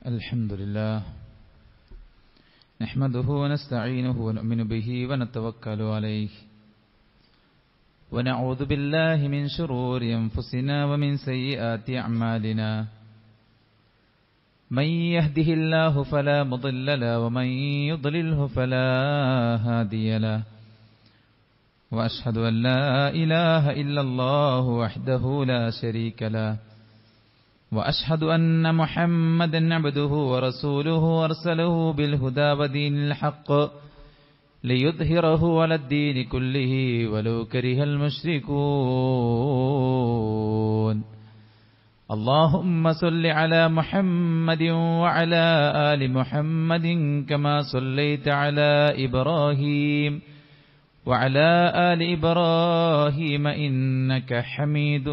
الحمد لله نحمده ونستعينه ونؤمن به ونتوكل عليه ونعوذ بالله من شرور أنفسنا ومن سيئات أعمالنا من يهده الله فلا مضل له ومن يضلله فلا هادي له وأشهد أن لا إله إلا الله وحده لا شريك له وأشهد أن محمدا عبده ورسوله أرسله بالهدى ودين الحق ليظهره على الدين كله ولو كره المشركون اللهم صل على محمد وعلى آل محمد كما صليت على إبراهيم وعلى آل إبراهيم إنك حميد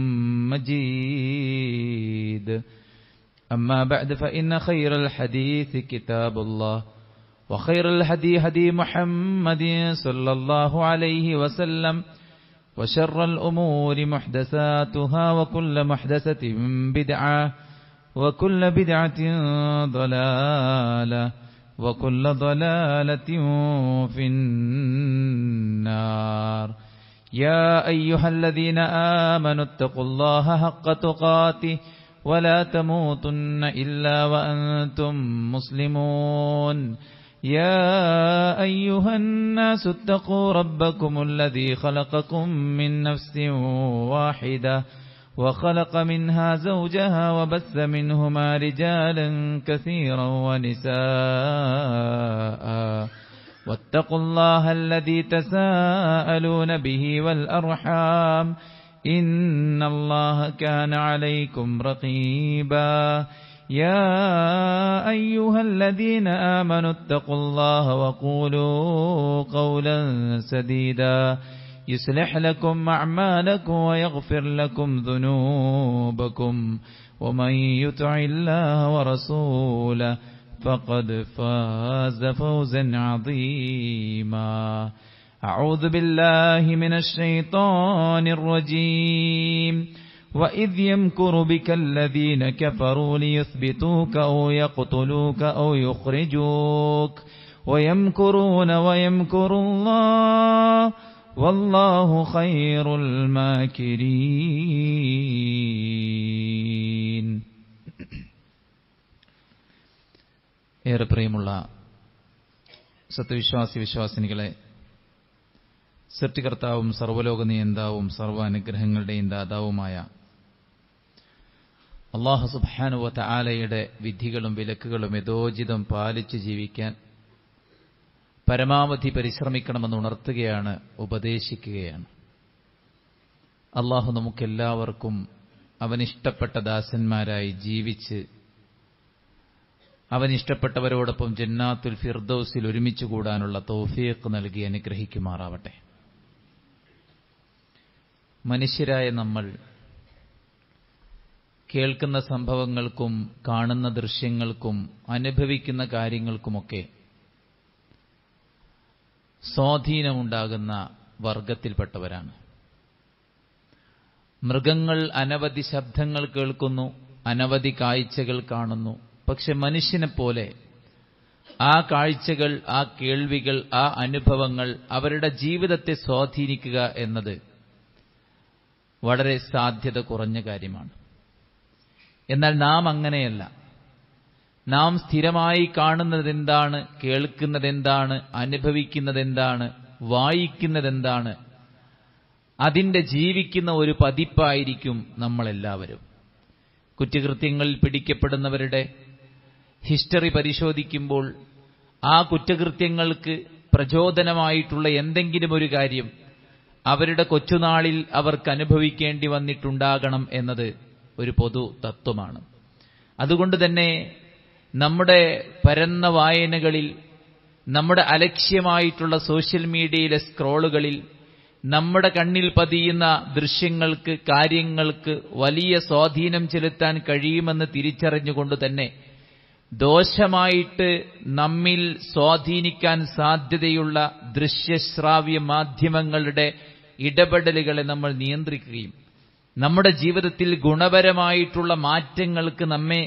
مجيد أما بعد فإن خير الحديث كتاب الله وخير الهدي هدي محمد صلى الله عليه وسلم وشر الأمور محدثاتها وكل محدثة بدعة وكل بدعة ضلالة وكل ضلالة في النار يا أيها الذين آمنوا اتقوا الله حق تقاته ولا تموتن إلا وأنتم مسلمون يا أيها الناس اتقوا ربكم الذي خلقكم من نفس واحدة وخلق منها زوجها وبث منهما رجالا كثيرا ونساء واتقوا الله الذي تساءلون به والأرحام إن الله كان عليكم رقيبا يا أيها الذين آمنوا اتقوا الله وقولوا قولا سديدا يصلح لكم أعمالكم ويغفر لكم ذنوبكم ومن يطع الله ورسوله فقد فاز فوزا عظيما أعوذ بالله من الشيطان الرجيم وإذ يمكر بك الذين كفروا ليثبتوك أو يقتلوك أو يخرجوك ويمكرون ويمكر الله والله خير الماكرين ഏറെ പ്രിയമുള്ള സത്യവിശ്വാസി വിശ്വാസിനികളെ സൃഷ്ടികർത്താവും സർവ്വലോക നിയന്താവും സർവ്വ അനുഗ്രഹങ്ങളുടെയും ദാതാവുമായ അള്ളാഹു സുബാനുവത്ത ആലയുടെ വിധികളും വിലക്കുകളും യഥോചിതം പാലിച്ചു ജീവിക്കാൻ പരമാവധി പരിശ്രമിക്കണമെന്ന് ഉണർത്തുകയാണ് ഉപദേശിക്കുകയാണ് അള്ളാഹു നമുക്കെല്ലാവർക്കും അവനിഷ്ടപ്പെട്ട ദാസന്മാരായി ജീവിച്ച് അവനിഷ്ടപ്പെട്ടവരോടൊപ്പം ജന്നാത്തുൽ ഫിർദൌസിൽ ഒരുമിച്ച് കൂടാനുള്ള തൗഫീഖ് നൽകി അനുഗ്രഹിക്കുമാറാവട്ടെ മനുഷ്യരായ നമ്മൾ കേൾക്കുന്ന സംഭവങ്ങൾക്കും കാണുന്ന ദൃശ്യങ്ങൾക്കും അനുഭവിക്കുന്ന കാര്യങ്ങൾക്കുമൊക്കെ സ്വാധീനമുണ്ടാകുന്ന വർഗത്തിൽപ്പെട്ടവരാണ് മൃഗങ്ങൾ അനവധി ശബ്ദങ്ങൾ കേൾക്കുന്നു അനവധി കാഴ്ചകൾ കാണുന്നു പക്ഷെ മനുഷ്യനെ പോലെ ആ കാഴ്ചകൾ ആ കേൾവികൾ ആ അനുഭവങ്ങൾ അവരുടെ ജീവിതത്തെ സ്വാധീനിക്കുക എന്നത് വളരെ സാധ്യത കുറഞ്ഞ കാര്യമാണ് എന്നാൽ നാം അങ്ങനെയല്ല നാം സ്ഥിരമായി കാണുന്നതെന്താണ് കേൾക്കുന്നതെന്താണ് അനുഭവിക്കുന്നതെന്താണ് വായിക്കുന്നതെന്താണ് അതിന്റെ ജീവിക്കുന്ന ഒരു പതിപ്പായിരിക്കും നമ്മളെല്ലാവരും കുറ്റകൃത്യങ്ങളിൽ പിടിക്കപ്പെടുന്നവരുടെ ഹിസ്റ്ററി പരിശോധിക്കുമ്പോൾ ആ കുറ്റകൃത്യങ്ങൾക്ക് പ്രചോദനമായിട്ടുള്ള എന്തെങ്കിലും ഒരു കാര്യം അവരുടെ കൊച്ചുനാളിൽ അവർക്ക് അനുഭവിക്കേണ്ടി വന്നിട്ടുണ്ടാകണം എന്നത് ഒരു പൊതു തത്വമാണ് അതുകൊണ്ട് തന്നെ നമ്മുടെ പരന്ന വായനകളിൽ നമ്മുടെ അലക്ഷ്യമായിട്ടുള്ള സോഷ്യൽ മീഡിയയിലെ സ്ക്രോളുകളിൽ നമ്മുടെ കണ്ണിൽ പതിയുന്ന ദൃശ്യങ്ങൾക്ക് കാര്യങ്ങൾക്ക് വലിയ സ്വാധീനം ചെലുത്താൻ കഴിയുമെന്ന് തിരിച്ചറിഞ്ഞുകൊണ്ട് തന്നെ ദോഷമായിട്ട് നമ്മിൽ സ്വാധീനിക്കാൻ സാധ്യതയുള്ള ദൃശ്യശ്രാവ്യ മാധ്യമങ്ങളുടെ ഇടപെടലുകളെ നമ്മൾ നിയന്ത്രിക്കുകയും നമ്മുടെ ജീവിതത്തിൽ ഗുണപരമായിട്ടുള്ള മാറ്റങ്ങൾക്ക് നമ്മെ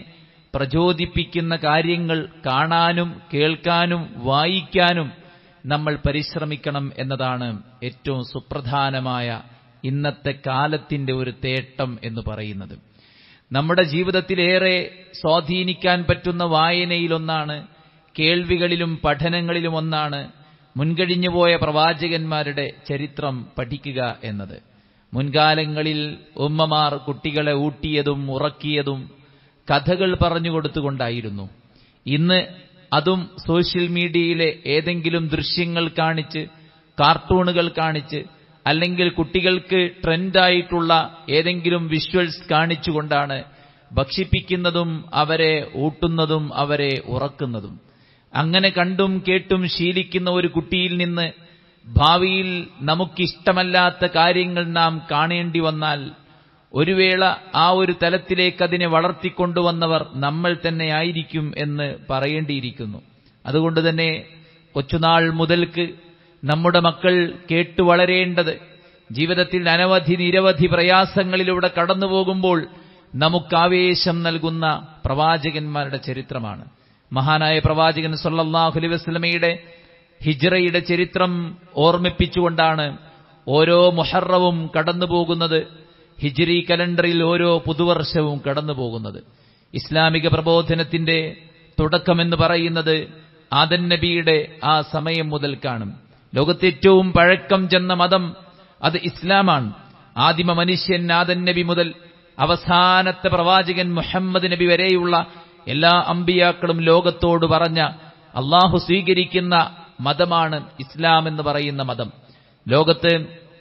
പ്രചോദിപ്പിക്കുന്ന കാര്യങ്ങൾ കാണാനും കേൾക്കാനും വായിക്കാനും നമ്മൾ പരിശ്രമിക്കണം എന്നതാണ് ഏറ്റവും സുപ്രധാനമായ ഇന്നത്തെ കാലത്തിന്റെ ഒരു തേട്ടം എന്ന് പറയുന്നത് നമ്മുടെ ജീവിതത്തിലേറെ സ്വാധീനിക്കാൻ പറ്റുന്ന വായനയിലൊന്നാണ് കേൾവികളിലും പഠനങ്ങളിലും ഒന്നാണ് മുൻകഴിഞ്ഞുപോയ പ്രവാചകന്മാരുടെ ചരിത്രം പഠിക്കുക എന്നത് മുൻകാലങ്ങളിൽ ഉമ്മമാർ കുട്ടികളെ ഊട്ടിയതും ഉറക്കിയതും കഥകൾ പറഞ്ഞു കൊടുത്തുകൊണ്ടായിരുന്നു ഇന്ന് അതും സോഷ്യൽ മീഡിയയിലെ ഏതെങ്കിലും ദൃശ്യങ്ങൾ കാണിച്ച് കാർട്ടൂണുകൾ കാണിച്ച് അല്ലെങ്കിൽ കുട്ടികൾക്ക് ട്രെൻഡായിട്ടുള്ള ഏതെങ്കിലും വിഷ്വൽസ് കാണിച്ചുകൊണ്ടാണ് ഭക്ഷിപ്പിക്കുന്നതും അവരെ ഊട്ടുന്നതും അവരെ ഉറക്കുന്നതും അങ്ങനെ കണ്ടും കേട്ടും ശീലിക്കുന്ന ഒരു കുട്ടിയിൽ നിന്ന് ഭാവിയിൽ നമുക്കിഷ്ടമല്ലാത്ത കാര്യങ്ങൾ നാം കാണേണ്ടി വന്നാൽ ഒരു വേള ആ ഒരു തലത്തിലേക്ക് അതിനെ വളർത്തിക്കൊണ്ടുവന്നവർ നമ്മൾ തന്നെ ആയിരിക്കും എന്ന് പറയേണ്ടിയിരിക്കുന്നു അതുകൊണ്ട് തന്നെ കൊച്ചുനാൾ മുതൽക്ക് നമ്മുടെ മക്കൾ കേട്ടു വളരേണ്ടത് ജീവിതത്തിൽ അനവധി നിരവധി പ്രയാസങ്ങളിലൂടെ കടന്നുപോകുമ്പോൾ നമുക്ക് ആവേശം നൽകുന്ന പ്രവാചകന്മാരുടെ ചരിത്രമാണ് മഹാനായ പ്രവാചകൻ സല്ലല്ലാഹു അലൈഹി വസല്ലമയുടെ ഹിജ്റയുടെ ചരിത്രം ഓർമ്മിപ്പിച്ചുകൊണ്ടാണ് ഓരോ മുഹറവും കടന്നുപോകുന്നത് ഹിജ്രി കലണ്ടറിൽ ഓരോ പുതുവർഷവും കടന്നുപോകുന്നത് ഇസ്ലാമിക പ്രബോധനത്തിന്റെ തുടക്കമെന്ന് പറയുന്നത് ആദൻ നബിയുടെ ആ സമയം മുതൽ കാണും ലോകത്തെ ഏറ്റവും പഴക്കം ചെന്ന മതം അത് ഇസ്ലാമാണ് ആദിമ മനുഷ്യൻ ആദൻ നബി മുതൽ അവസാനത്തെ പ്രവാചകൻ മുഹമ്മദ് നബി വരെയുള്ള എല്ലാ അമ്പിയാക്കളും ലോകത്തോട് പറഞ്ഞ അള്ളാഹു സ്വീകരിക്കുന്ന മതമാണ് ഇസ്ലാം എന്ന് പറയുന്ന മതം ലോകത്ത്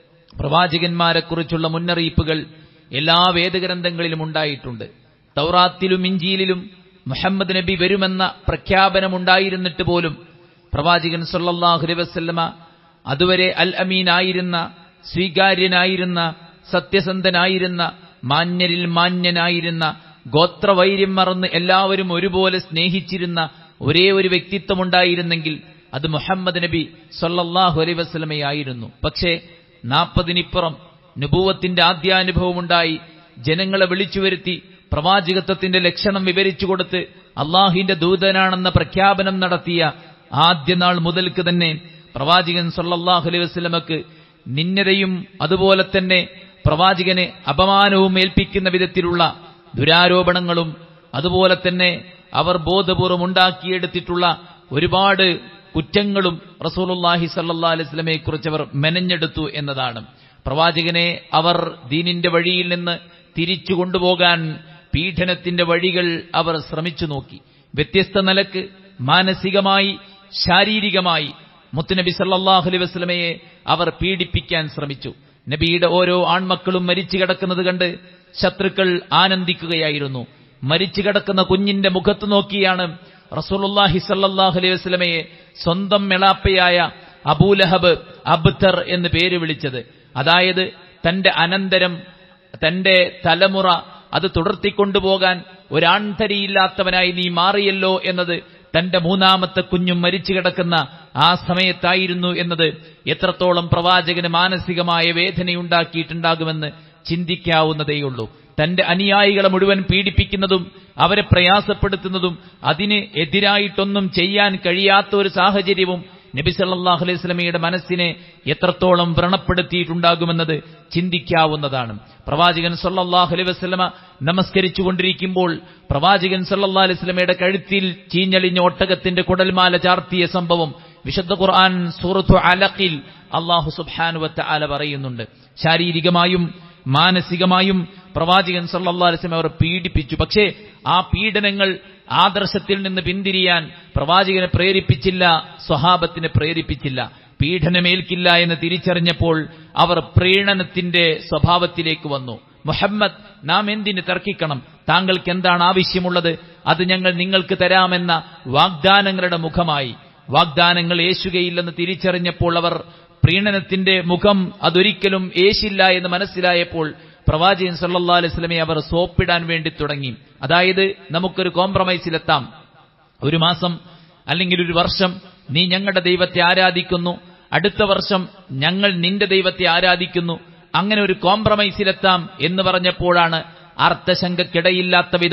പ്രവാചകന്മാരെക്കുറിച്ചുള്ള മുന്നറിയിപ്പുകൾ എല്ലാ വേദഗ്രന്ഥങ്ങളിലും ഉണ്ടായിട്ടുണ്ട് തൗറാത്തിലും ഇഞ്ചിയിലും മുഹമ്മദ് നബി വരുമെന്ന പ്രഖ്യാപനമുണ്ടായിരുന്നിട്ട് പോലും പ്രവാചകൻ സല്ലല്ലാഹു അലൈഹി വസല്ലമ അതുവരെ അൽ അമീൻ ആയിരുന്ന സ്വീകാര്യനായിരുന്ന സത്യസന്ധനായിരുന്ന മാന്യരിൽ മാന്യനായിരുന്ന ഗോത്രവൈര്യം മറന്ന് എല്ലാവരും ഒരുപോലെ സ്നേഹിച്ചിരുന്ന ഒരേ ഒരു വ്യക്തിത്വമുണ്ടായിരുന്നെങ്കിൽ അത് മുഹമ്മദ് നബി സല്ലല്ലാഹു അലൈഹി വസല്ലമയായിരുന്നു പക്ഷേ നാൽപ്പതിനിപ്പുറം നുപൂവത്തിന്റെ ആദ്യാനുഭവമുണ്ടായി ജനങ്ങളെ വിളിച്ചു വരുത്തി പ്രവാചകത്വത്തിന്റെ ലക്ഷണം വിവരിച്ചു കൊടുത്ത് അള്ളാഹിന്റെ ദൂതനാണെന്ന പ്രഖ്യാപനം നടത്തിയ ആദ്യ നാൾ മുതൽക്ക് തന്നെ പ്രവാചകൻ സല്ലല്ലാഹു അലൈഹി വസല്ലമക്ക് നിന്നതയും അതുപോലെ തന്നെ പ്രവാചകനെ അപമാനവും ഏൽപ്പിക്കുന്ന വിധത്തിലുള്ള ദുരാരോപണങ്ങളും അതുപോലെ തന്നെ അവർ ബോധപൂർവം ഉണ്ടാക്കിയെടുത്തിട്ടുള്ള ഒരുപാട് കുറ്റങ്ങളും റസൂലുള്ളാഹി സല്ലല്ലാഹു അലൈഹി വസല്ലമയെ കുറിച്ച് അവർ മെനഞ്ഞെടുത്തു എന്നതാണ് പ്രവാചകനെ അവർ ദീനിന്റെ വഴിയിൽ നിന്ന് തിരിച്ചു കൊണ്ടുപോകാൻ പീഡനത്തിന്റെ വഴികൾ അവർ ശ്രമിച്ചു നോക്കി വ്യത്യസ്ത നിലക്ക് മാനസികമായി ശാരീരികമായി മുത്തുനബി സല്ലല്ലാഹു അലൈഹി വസല്ലമയെ അവർ പീഡിപ്പിക്കാൻ ശ്രമിച്ചു നബിയുടെ ഓരോ ആൺമക്കളും മരിച്ചു കിടക്കുന്നത് കണ്ട് ശത്രുക്കൾ ആനന്ദിക്കുകയായിരുന്നു മരിച്ചു കിടക്കുന്ന കുഞ്ഞിന്റെ മുഖത്ത് നോക്കിയാണ് റസൂലുള്ളാഹി സല്ലല്ലാഹു അലൈഹി വസല്ലമയെ സ്വന്തം മെളാപ്പയായ അബൂലഹബ് അബ്തർ എന്ന് പേര് വിളിച്ചത് അതായത് തന്റെ അനന്തരം തന്റെ തലമുറ അത് തുടർത്തിക്കൊണ്ടുപോകാൻ ഒരാൺതരിയില്ലാത്തവനായി നീ മാറിയല്ലോ എന്നത് തന്റെ മൂന്നാമത്തെ കുഞ്ഞും മരിച്ചു കിടക്കുന്ന ആ സമയത്തായിരുന്നു എന്നത് എത്രത്തോളം പ്രവാചകന് മാനസികമായ വേദനയുണ്ടാക്കിയിട്ടുണ്ടാകുമെന്ന് ചിന്തിക്കാവുന്നതേയുള്ളൂ തന്റെ അനുയായികളെ മുഴുവൻ പീഡിപ്പിക്കുന്നതും അവരെ പ്രയാസപ്പെടുത്തുന്നതും അതിന് എതിരായിട്ടൊന്നും ചെയ്യാൻ കഴിയാത്ത ഒരു സാഹചര്യവും നബി സല്ലല്ലാഹു അലൈഹി സ്വലമയുടെ മനസ്സിനെ എത്രത്തോളം വ്രണപ്പെടുത്തിയിട്ടുണ്ടാകുമെന്നത് ചിന്തിക്കാവുന്നതാണ് പ്രവാചകൻ സല്ലല്ലാഹു അലൈഹി വസല്ലമ നമസ്കരിച്ചു കൊണ്ടിരിക്കുമ്പോൾ പ്രവാചകൻ സല്ലല്ലാഹു അലൈഹി വസല്ലമയുടെ കഴുത്തിൽ ചീഞ്ഞളിഞ്ഞ ഒട്ടകത്തിന്റെ കുടൽമാല ചാർത്തിയ സംഭവം വിശുദ്ധ ഖുർആൻ സൂറത്തു അലഖിൽ അള്ളാഹു സുബ്ഹാനു വതആല പറയുന്നുണ്ട് ശാരീരികമായും മാനസികമായും പ്രവാചകൻ സല്ലല്ലാഹു അലൈഹി വസല്ലം അവർ പീഡിപ്പിച്ചു പക്ഷേ ആ പീഡനങ്ങൾ ആദർശത്തിൽ നിന്ന് പിന്തിരിയാൻ പ്രവാചകനെ പ്രേരിപ്പിച്ചില്ല സ്വഹാബത്തിനെ പ്രേരിപ്പിച്ചില്ല പീഡനമേൽക്കില്ല എന്ന് തിരിച്ചറിഞ്ഞപ്പോൾ അവർ പ്രീണനത്തിന്റെ സ്വഭാവത്തിലേക്ക് വന്നു മുഹമ്മദ് നാം എന്തിന് തർക്കിക്കണം താങ്കൾക്ക് എന്താണ് ആവശ്യമുള്ളത് അത് ഞങ്ങൾ നിങ്ങൾക്ക് തരാമെന്ന വാഗ്ദാനങ്ങളുടെ മുഖമായി വാഗ്ദാനങ്ങൾ യേശുകയില്ലെന്ന് തിരിച്ചറിഞ്ഞപ്പോൾ അവർ പ്രീണനത്തിന്റെ മുഖം അതൊരിക്കലും യേശില്ല എന്ന് മനസ്സിലായപ്പോൾ പ്രവാചകൻ സല്ലാ അലൈഹി സ്വലമെ അവർ സോപ്പിടാൻ വേണ്ടി തുടങ്ങി അതായത് നമുക്കൊരു കോംപ്രമൈസിലെത്താം ഒരു മാസം അല്ലെങ്കിൽ ഒരു വർഷം നീ ഞങ്ങളുടെ ദൈവത്തെ ആരാധിക്കുന്നു അടുത്ത വർഷം ഞങ്ങൾ നിന്റെ ദൈവത്തെ ആരാധിക്കുന്നു അങ്ങനെ ഒരു കോംപ്രമൈസിലെത്താം എന്ന് പറഞ്ഞപ്പോഴാണ് അർത്ഥശങ്കക്കിടയില്ലാത്ത വിധം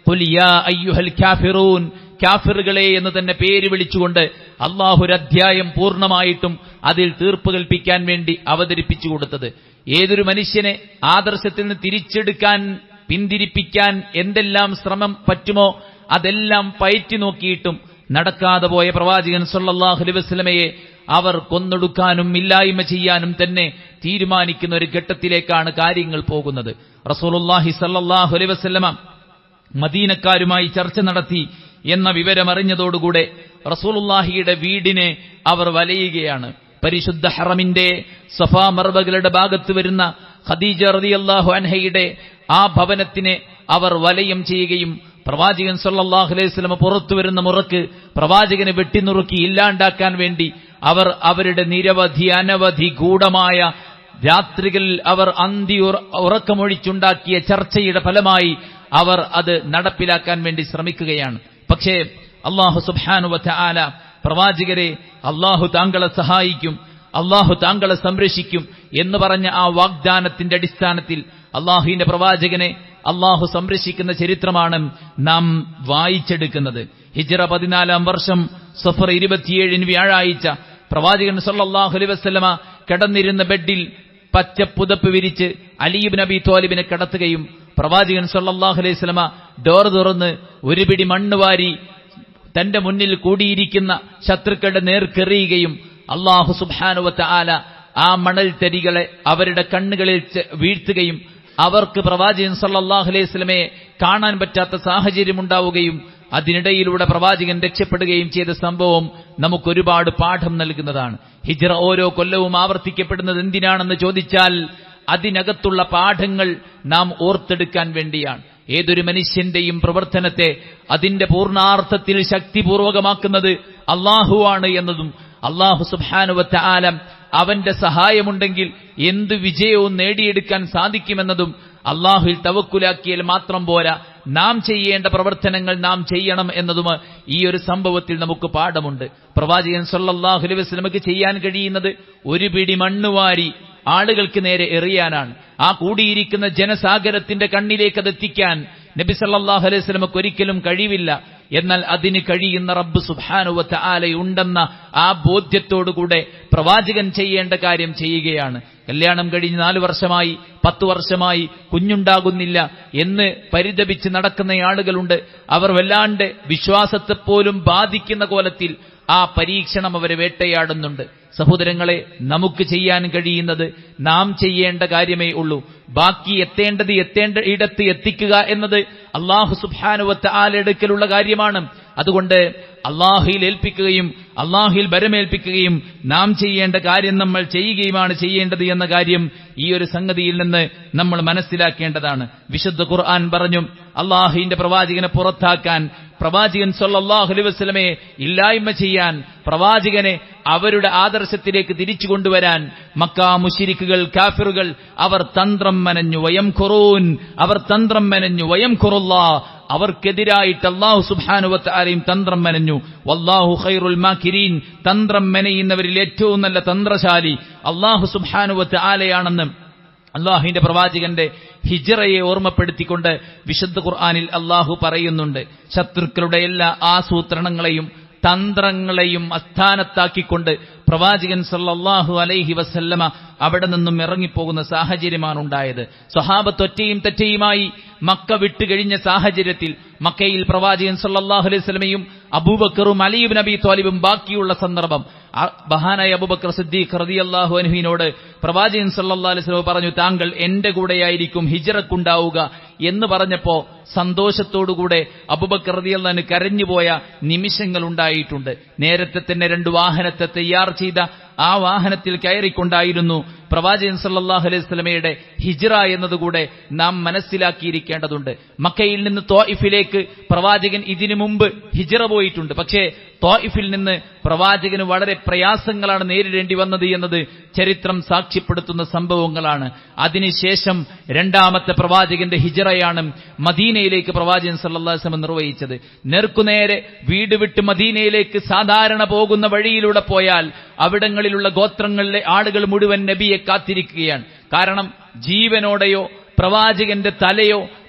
"ഖുൽ യാ അയ്യുഹൽ കാഫിറൂൻ കാഫിറുകളെ എന്ന് തന്നെ പേര് വിളിച്ചുകൊണ്ട് അള്ളാഹു ഒരു അധ്യായം പൂർണ്ണമായിട്ടും അതിൽ തീർപ്പ് കൽപ്പിക്കാൻ വേണ്ടി അവതരിപ്പിച്ചു കൊടുത്തത് ഏതൊരു മനുഷ്യനെ ആദർശത്തിൽ നിന്ന് തിരിച്ചെടുക്കാൻ പിന്തിരിപ്പിക്കാൻ എന്തെല്ലാം ശ്രമം പറ്റുമോ അതെല്ലാം പയറ്റി നോക്കിയിട്ടും നടക്കാതെ പോയ പ്രവാചകൻ സല്ലല്ലാഹു അലൈഹി വസല്ലമയെ അവർ കൊന്നൊടുക്കാനും ഇല്ലായ്മ ചെയ്യാനും തന്നെ തീരുമാനിക്കുന്ന ഒരു ഘട്ടത്തിലേക്കാണ് കാര്യങ്ങൾ പോകുന്നത് റസൂലുള്ളാഹി സല്ലല്ലാഹു അലൈഹി വസല്ലമ മദീനക്കാരുമായി ചർച്ച നടത്തി എന്ന വിവരമറിഞ്ഞതോടുകൂടെ റസൂലുള്ളാഹിയുടെ വീടിനെ അവർ വലയുകയാണ് പരിശുദ്ധ ഹറമിന്റെ സഫാ മർവകളുടെ ഭാഗത്ത് വരുന്ന ഖദീജ റളിയല്ലാഹു അൻഹയുടെ ആ ഭവനത്തിനെ അവർ വലയം ചെയ്യുകയും പ്രവാചകൻ സല്ലല്ലാഹു അലൈഹി വസല്ലം പുറത്തു വരുന്ന മുറക്ക് പ്രവാചകനെ വെട്ടിനുറുക്കി ഇല്ലാണ്ടാക്കാൻ വേണ്ടി അവർ അവരുടെ നിരവധി അനവധി ഗൂഢമായ രാത്രികളിൽ അവർ അന്തി ഉറ- ഉറക്കമൊഴിച്ചുണ്ടാക്കിയ ചർച്ചയുടെ ഫലമായി അവർ അത് നടപ്പിലാക്കാൻ വേണ്ടി ശ്രമിക്കുകയാണ് പക്ഷേ അള്ളാഹു സുബാനുവറ്റ ആല പ്രവാചകരെ അള്ളാഹു താങ്കളെ സഹായിക്കും അള്ളാഹു താങ്കളെ സംരക്ഷിക്കും എന്ന് പറഞ്ഞ ആ വാഗ്ദാനത്തിന്റെ അടിസ്ഥാനത്തിൽ അള്ളാഹുവിന്റെ പ്രവാചകനെ അള്ളാഹു സംരക്ഷിക്കുന്ന ചരിത്രമാണ് നാം വായിച്ചെടുക്കുന്നത് ഹിജറ പതിനാലാം വർഷം സഫർ ഇരുപത്തിയേഴിന് വ്യാഴാഴ്ച പ്രവാചകൻ സല്ലല്ലാഹു അലൈഹി വസല്ലമ കിടന്നിരുന്ന ബെഡിൽ പച്ച പുതപ്പ് വിരിച്ച് അലീബ് നബി തോലിബിനെ കിടത്തുകയും പ്രവാചകൻ സല്ലല്ലാഹു അലൈഹി വസല്ലമ ഡോർ തുറന്ന് ഒരു പിടി മണ്ണ് വാരി തന്റെ മുന്നിൽ കൂടിയിരിക്കുന്ന ശത്രുക്കളുടെ നേർക്കെറിയുകയും അള്ളാഹു സുബാനുവത്ത ആല ആ മണൽ തരികളെ അവരുടെ കണ്ണുകളിൽ ചെ- വീഴ്ത്തുകയും അവർക്ക് പ്രവാചകൻ സല്ലല്ലാഹു അലൈഹി വസല്ലമയെ കാണാൻ പറ്റാത്ത സാഹചര്യമുണ്ടാവുകയും അതിനിടയിലൂടെ പ്രവാചകൻ രക്ഷപ്പെടുകയും ചെയ്ത സംഭവം നമുക്കൊരുപാട് പാഠം നൽകുന്നതാണ് ഹിജ്റ ഓരോ കൊല്ലവും ആവർത്തിക്കപ്പെടുന്നത് എന്തിനാണെന്ന് ചോദിച്ചാൽ അതിനകത്തുള്ള പാഠങ്ങൾ നാം ഓർത്തെടുക്കാൻ വേണ്ടിയാണ് ഏതൊരു മനുഷ്യന്റെയും പ്രവർത്തനത്തെ അതിന്റെ പൂർണ്ണാർത്ഥത്തിൽ ശക്തിപൂർവകമാക്കുന്നത് അള്ളാഹുവാണ് എന്നതും അള്ളാഹു സുബാനുവത്ത ആലം അവന്റെ സഹായമുണ്ടെങ്കിൽ എന്ത് വിജയവും നേടിയെടുക്കാൻ സാധിക്കുമെന്നതും അള്ളാഹുവിൽ തവക്കുലാക്കിയാൽ മാത്രം പോരാ നാം ചെയ്യേണ്ട പ്രവർത്തനങ്ങൾ നാം ചെയ്യണം എന്നതും ഈ ഒരു സംഭവത്തിൽ നമുക്ക് പാഠമുണ്ട് പ്രവാചകൻ സല്ലല്ലാഹു അലൈഹി വസല്ലമക്ക് ചെയ്യാൻ കഴിയുന്നത് ഒരു പിടി മണ്ണുവാരി ആളുകൾക്ക് നേരെ എറിയാനാണ് ആ കൂടിയിരിക്കുന്ന ജനസാഗരത്തിന്റെ കണ്ണിലേക്ക് അത് എത്തിക്കാൻ നബി സല്ലല്ലാഹു അലൈഹി വസല്ലമക്ക് ഒരിക്കലും കഴിവില്ല എന്നാൽ അതിന് കഴിയുന്ന റബ്ബ് സുബ്ഹാനുവത്ത ആലയുണ്ടെന്ന ആ ബോധ്യത്തോടുകൂടെ പ്രവാചകൻ ചെയ്യേണ്ട കാര്യം ചെയ്യുകയാണ് കല്യാണം കഴിഞ്ഞ് നാലു വർഷമായി പത്തു വർഷമായി കുഞ്ഞുണ്ടാകുന്നില്ല എന്ന് പരിതപിച്ച് നടക്കുന്ന ആളുകളുണ്ട് അവർ വല്ലാണ്ട് വിശ്വാസത്തെ പോലും ബാധിക്കുന്ന കോലത്തിൽ ആ പരീക്ഷണം അവരെ വേട്ടയാടുന്നുണ്ട് സഹോദരങ്ങളെ നമുക്ക് ചെയ്യാൻ കഴിയുന്നത് നാം ചെയ്യേണ്ട കാര്യമേ ഉള്ളൂ ബാക്കി എത്തേണ്ടത് എത്തേണ്ട ഇടത്ത് എത്തിക്കുക എന്നത് അള്ളാഹു സുബാനുവത്ത് ആലെടുക്കലുള്ള കാര്യമാണ് അതുകൊണ്ട് അള്ളാഹുയിൽ ഏൽപ്പിക്കുകയും അള്ളാഹുയിൽ ബരമേൽപ്പിക്കുകയും നാം ചെയ്യേണ്ട കാര്യം നമ്മൾ ചെയ്യുകയുമാണ് ചെയ്യേണ്ടത് എന്ന കാര്യം ഈ ഒരു സംഗതിയിൽ നിന്ന് നമ്മൾ മനസ്സിലാക്കേണ്ടതാണ് വിശുദ്ധ ഖുർആൻ പറഞ്ഞു അള്ളാഹുവിന്റെ പ്രവാചകനെ പുറത്താക്കാൻ പ്രവാചകൻ സല്ലല്ലാഹു അലൈഹി വസല്ലമയെ ഇല്ലായ്മ ചെയ്യാൻ പ്രവാചകനെ അവരുടെ ആദർശത്തിലേക്ക് തിരിച്ചു കൊണ്ടുവരാൻ മക്കാ മുശിരിക്കുകൾ കാഫിറുകൾ അവർ തന്ത്രം മെനഞ്ഞു വയം ഖുറൂൻ അവർ തന്ത്രം മെനഞ്ഞു വയം ഖുറുല്ലാ അവർക്കെതിരായിട്ട് അള്ളാഹു സുബാനുവത്ത് ആരെയും തന്ത്രം മെനഞ്ഞു വല്ലാഹു ഖൈറുൽ മാക്കിരീൻ തന്ത്രം മെനയുന്നവരിൽ ഏറ്റവും നല്ല തന്ത്രശാലി അള്ളാഹു സുബാനുവത്ത് ആലയാണെന്ന് അള്ളാഹുവിന്റെ പ്രവാചകന്റെ ഹിജറയെ ഓർമ്മപ്പെടുത്തിക്കൊണ്ട് വിശുദ്ധ ഖുർആാനിൽ അള്ളാഹു പറയുന്നുണ്ട് ശത്രുക്കളുടെ എല്ലാ ആസൂത്രണങ്ങളെയും തന്ത്രങ്ങളെയും അസ്ഥാനത്താക്കിക്കൊണ്ട് പ്രവാചകൻ സല്ലല്ലാഹു അലൈഹി വസല്ലമ അവിടെ നിന്നും ഇറങ്ങിപ്പോകുന്ന സാഹചര്യമാണ് ഉണ്ടായത് സ്വഹാബത്ത് ഒറ്റയും തെറ്റയുമായി മക്ക വിട്ടുകഴിഞ്ഞ സാഹചര്യത്തിൽ മക്കയിൽ പ്രവാചകൻ സല്ലല്ലാഹു അലൈഹി വസല്ലമയും അബൂബക്കറും അലിയും നബി ത്വാലിബും ബാക്കിയുള്ള സന്ദർഭം ആ ബഹാനായ അബൂബക്കർ സിദ്ദീഖ് റളിയല്ലാഹു അൻഹുവിനോട് പ്രവാചകൻ സല്ലല്ലാഹു അലൈഹി വസല്ലം പറഞ്ഞു താങ്കൾ എന്റെ കൂടെയായിരിക്കും ഹിജറക്കുണ്ടാവുക എന്ന് പറഞ്ഞപ്പോ സന്തോഷത്തോടുകൂടെ അബുബക്കർ റളിയല്ലാഹു കരഞ്ഞുപോയ നിമിഷങ്ങൾ ഉണ്ടായിട്ടുണ്ട് നേരത്തെ തന്നെ രണ്ട് വാഹനത്തെ തയ്യാർ ചെയ്ത ആ വാഹനത്തിൽ കയറിക്കൊണ്ടായിരുന്നു പ്രവാചകൻ സല്ലല്ലാഹു അലൈഹി വസല്ലമയുടെ ഹിജ്റ എന്നതുകൂടെ നാം മനസ്സിലാക്കിയിരിക്കേണ്ടതുണ്ട് മക്കയിൽ നിന്ന് തോയിഫിലേക്ക് പ്രവാചകൻ ഇതിനു മുമ്പ് ഹിജ്റ പോയിട്ടുണ്ട് പക്ഷേ തോയിഫിൽ നിന്ന് പ്രവാചകന് വളരെ പ്രയാസങ്ങളാണ് നേരിടേണ്ടി വന്നത് എന്നത് ചരിത്രം സാക്ഷ്യപ്പെടുത്തുന്ന സംഭവങ്ങളാണ് അതിനുശേഷം രണ്ടാമത്തെ പ്രവാചകന്റെ ഹിജറയാണ് മദീനയിലേക്ക് പ്രവാചകൻ സല്ലല്ലാഹു അലൈഹി വസല്ലം നിർവഹിച്ചത് നേർക്കുനേരെ വീട് വിട്ട് മദീനയിലേക്ക് സാധാരണ പോകുന്ന വഴിയിലൂടെ പോയാൽ അവിടങ്ങളിലുള്ള ഗോത്രങ്ങളിലെ ആളുകൾ മുഴുവൻ നബിയെ കാത്തിരിക്കുകയാണ് കാരണം ജീവനോടെയോ പ്രവാചകന്റെ തലയോ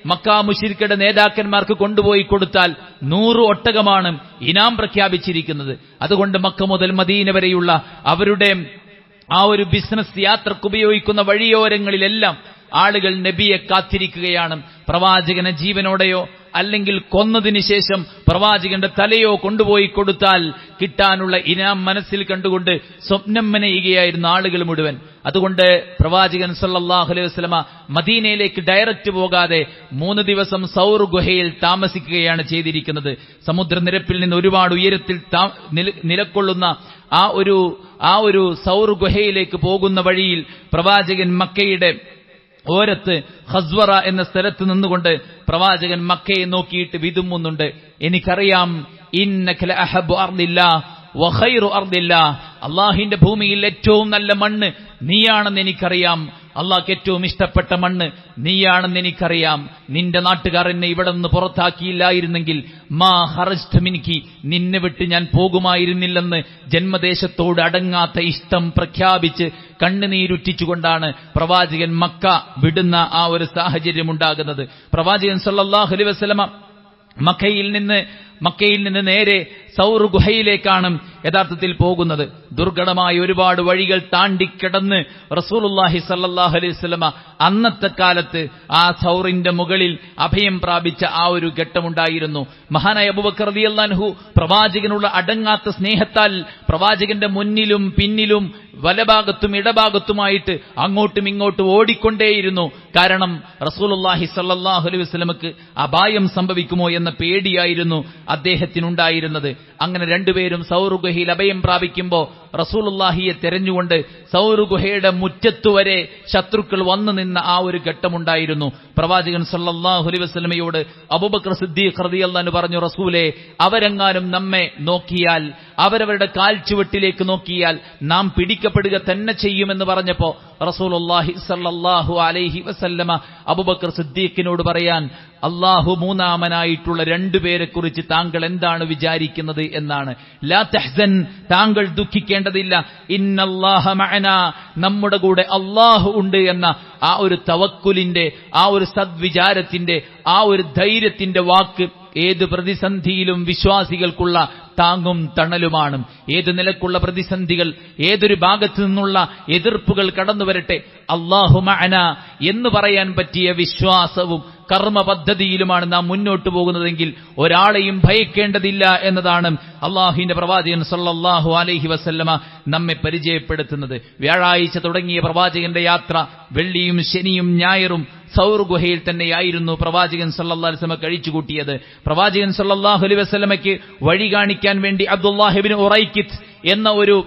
മക്കാ മുഷിരിക്കയുടെ നേതാക്കന്മാർക്ക് കൊണ്ടുപോയി കൊടുത്താൽ നൂറ് ഒട്ടകമാണ് ഇനാം പ്രഖ്യാപിച്ചിരിക്കുന്നത് അതുകൊണ്ട് മക്ക മുതൽ മദീന വരെയുള്ള അവരുടെ ആ ഒരു ബിസിനസ് യാത്രക്ക് ഉപയോഗിക്കുന്ന വഴിയോരങ്ങളിലെല്ലാം ആളുകൾ നബിയെ കാത്തിരിക്കുകയാണ് പ്രവാചകനെ ജീവനോടെയോ അല്ലെങ്കിൽ കൊന്നതിന് ശേഷം പ്രവാചകന്റെ തലയോ കൊണ്ടുപോയി കൊടുത്താൽ കിട്ടാനുള്ള ഇനാം മനസ്സിൽ കണ്ടുകൊണ്ട് സ്വപ്നം മെനയുകയായിരുന്നു ആളുകൾ മുഴുവൻ അതുകൊണ്ട് പ്രവാചകൻ സല്ലല്ലാഹു അലൈഹി വസല്ലമ മദീനയിലേക്ക് ഡയറക്റ്റ് പോകാതെ മൂന്ന് ദിവസം സൗർ ഗുഹയിൽ താമസിക്കുകയാണ് ചെയ്തിരിക്കുന്നത് സമുദ്രനിരപ്പിൽ നിന്ന് ഒരുപാട് ഉയരത്തിൽ താ- നില- നിലകൊള്ളുന്ന ആ ഒരു ആ ഒരു സൗർ ഗുഹയിലേക്ക് പോകുന്ന വഴിയിൽ പ്രവാചകൻ മക്കയുടെ ഓരത്ത് ഹസ്വറ എന്ന സ്ഥലത്ത് നിന്നുകൊണ്ട് പ്രവാചകൻ മക്കയെ നോക്കിയിട്ട് വിതുമ്മുന്നുണ്ട് എനിക്കറിയാം ഇന്നഖല അഹബ് അർദില്ല വഖൈറു അർദില്ല അള്ളാഹിന്റെ ഭൂമിയിൽ ഏറ്റവും നല്ല മണ്ണ് നീയാണെന്ന് എനിക്കറിയാം അള്ളാഹ്ക്ക് ഏറ്റവും ഇഷ്ടപ്പെട്ട മണ്ണ് നീയാണെന്ന് എനിക്കറിയാം നിന്റെ നാട്ടുകാർ എന്നെ ഇവിടെ നിന്ന് പുറത്താക്കിയില്ലായിരുന്നെങ്കിൽ മാ ഹറസ്റ്റ് മിനിക്ക് നിന്നെ വിട്ട് ഞാൻ പോകുമായിരുന്നില്ലെന്ന് ജന്മദേശത്തോട് അടങ്ങാത്ത ഇഷ്ടം പ്രഖ്യാപിച്ച് കണ്ണുനീരുറ്റിച്ചുകൊണ്ടാണ് പ്രവാചകൻ മക്ക വിടുന്ന ആ ഒരു സാഹചര്യം ഉണ്ടാകുന്നത് പ്രവാചകൻ സല്ലല്ലാഹു അലൈഹി വസല്ലമ മക്കയിൽ നിന്ന് മക്കയിൽ നിന്ന് നേരെ സൗർ ഗുഹയിലേക്കാണ് യഥാർത്ഥത്തിൽ പോകുന്നത് ദുർഘടമായ ഒരുപാട് വഴികൾ താണ്ടിക്കിടന്ന് റസൂലുള്ളാഹി സല്ലല്ലാഹു അലൈഹി വസല്ലമ അന്നത്തെ കാലത്ത് ആ സൗറിന്റെ മുകളിൽ അഭയം പ്രാപിച്ച ആ ഒരു ഘട്ടമുണ്ടായിരുന്നു മഹാനായ അബൂബക്കർ റളിയല്ലാഹു പ്രവാചകനുള്ള അടങ്ങാത്ത സ്നേഹത്താൽ പ്രവാചകന്റെ മുന്നിലും പിന്നിലും വലഭാഗത്തും ഇടഭാഗത്തുമായിട്ട് അങ്ങോട്ടും ഇങ്ങോട്ടും ഓടിക്കൊണ്ടേയിരുന്നു കാരണം റസൂലുള്ളാഹി സല്ലല്ലാഹു അലൈഹി വസല്ലമക്ക് അപായം സംഭവിക്കുമോ എന്ന പേടിയായിരുന്നു അദ്ദേഹത്തിനുണ്ടായിരുന്നത് അങ്ങനെ രണ്ടുപേരും സൗർ ഗുഹയിൽ അഭയം പ്രാപിക്കുമ്പോ റസൂലുള്ളാഹിയെ തെരഞ്ഞുകൊണ്ട് സൗർ ഗുഹയുടെ മുറ്റത്തുവരെ ശത്രുക്കൾ വന്നു നിന്ന ആ ഒരു ഘട്ടമുണ്ടായിരുന്നു പ്രവാചകൻ സല്ലല്ലാഹു അലൈഹി വസല്ലമയോട് അബൂബക്കർ സിദ്ദീഖ് റളിയല്ലാഹു പറഞ്ഞു റസൂലെ അവരെങ്ങാനും നമ്മെ നോക്കിയാൽ അവരവരുടെ കാൽച്ചുവട്ടിലേക്ക് നോക്കിയാൽ നാം പിടിക്കപ്പെടുക തന്നെ ചെയ്യുമെന്ന് പറഞ്ഞപ്പോ റസൂലുള്ളാഹി സല്ലല്ലാഹു അലൈഹി വസല്ലമ അബൂബക്കർ സിദ്ദീഖിനോട് പറയാൻ അള്ളാഹു മൂന്നാമനായിട്ടുള്ള രണ്ടുപേരെ കുറിച്ച് താങ്കൾ എന്താണ് വിചാരിക്കുന്നത് എന്നാണ് ലാ തഹ്സൻ താങ്കൾ ദുഃഖിക്കേണ്ടതില്ല ഇന്നല്ലാഹ മഅന നമ്മുടെ കൂടെ അള്ളാഹു ഉണ്ട് എന്ന ആ ഒരു തവക്കുലിന്റെ ആ ഒരു സദ്വിചാരത്തിന്റെ ആ ഒരു ധൈര്യത്തിന്റെ വാക്ക് ഏത് പ്രതിസന്ധിയിലും വിശ്വാസികൾക്കുള്ള താങ്ങും തണലുമാണ് ഏത് നിലക്കുള്ള പ്രതിസന്ധികൾ ഏതൊരു ഭാഗത്തു നിന്നുള്ള എതിർപ്പുകൾ കടന്നു വരട്ടെ അള്ളാഹു മഅന എന്ന് പറയാൻ പറ്റിയ വിശ്വാസവും കർമ്മ പദ്ധതിയിലുമാണ് നാം മുന്നോട്ട് പോകുന്നതെങ്കിൽ ഒരാളെയും ഭയക്കേണ്ടതില്ല എന്നതാണ് അള്ളാഹുവിന്റെ പ്രവാചകൻ സല്ലല്ലാഹു അലൈഹി വസല്ലമ നമ്മെ പരിചയപ്പെടുത്തുന്നത് വ്യാഴാഴ്ച തുടങ്ങിയ പ്രവാചകന്റെ യാത്ര വെള്ളിയും ശനിയും ഞായറും സൗർ ഗുഹയിൽ തന്നെയായിരുന്നു പ്രവാചകൻ സല്ലല്ലാഹു അലൈഹി വസല്ലമ കഴിച്ചുകൂട്ടിയത് പ്രവാചകൻ സല്ലല്ലാഹു അലൈഹി വസല്ലമയ്ക്ക് വഴി കാണിക്കാൻ വേണ്ടി അബ്ദുല്ലാഹിബിൻ ഉറൈക്കിത്ത് എന്ന ഒരു